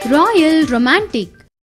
Royal Romantic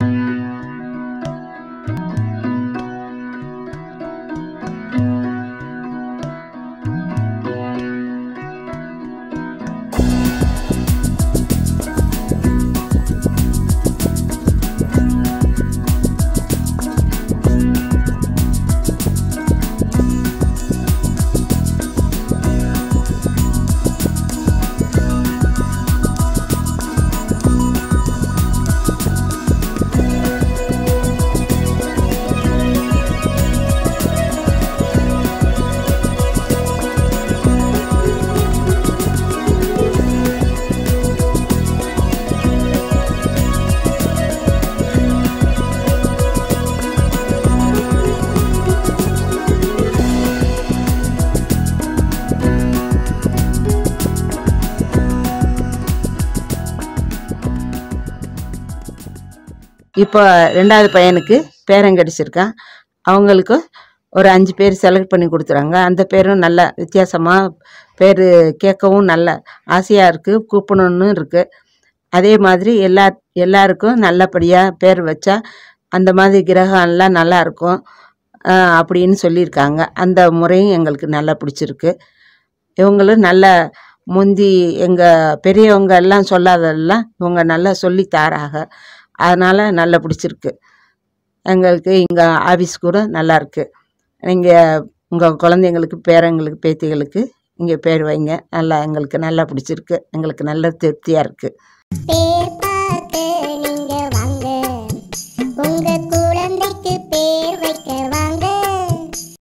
இப்போ ரெண்டாவது பையனுக்கு பேரன் கிடச்சிருக்கான் அவங்களுக்கும் ஒரு அஞ்சு பேர் செலக்ட் பண்ணி கொடுத்துறாங்க அந்த பேரும் நல்ல வித்தியாசமாக பேர் கேட்கவும் நல்ல ஆசையாக இருக்குது கூப்பிடணுன்னு இருக்குது அதே மாதிரி எல்லா எல்லாருக்கும் நல்லபடியாக பேர் வச்சா அந்த மாதிரி கிரகம்லாம் நல்லா இருக்கும் ஆஹ் அப்படின்னு சொல்லியிருக்காங்க அந்த முறையும் எங்களுக்கு நல்லா பிடிச்சிருக்கு இவங்களும் நல்ல முந்தி எங்கள் பெரியவங்க எல்லாம் சொல்லாததெல்லாம் இவங்க நல்லா சொல்லி தாராக அதனால் நல்லா பிடிச்சிருக்கு எங்களுக்கு இங்கே ஆஃபீஸ் கூட நல்லா இருக்கு நீங்கள் உங்கள் குழந்தைங்களுக்கு பேரங்களுக்கு பேத்திகளுக்கு இங்கே பேர் வைங்க நல்லா எங்களுக்கு நல்லா பிடிச்சிருக்கு எங்களுக்கு நல்ல திருப்தியாக இருக்குது பேர்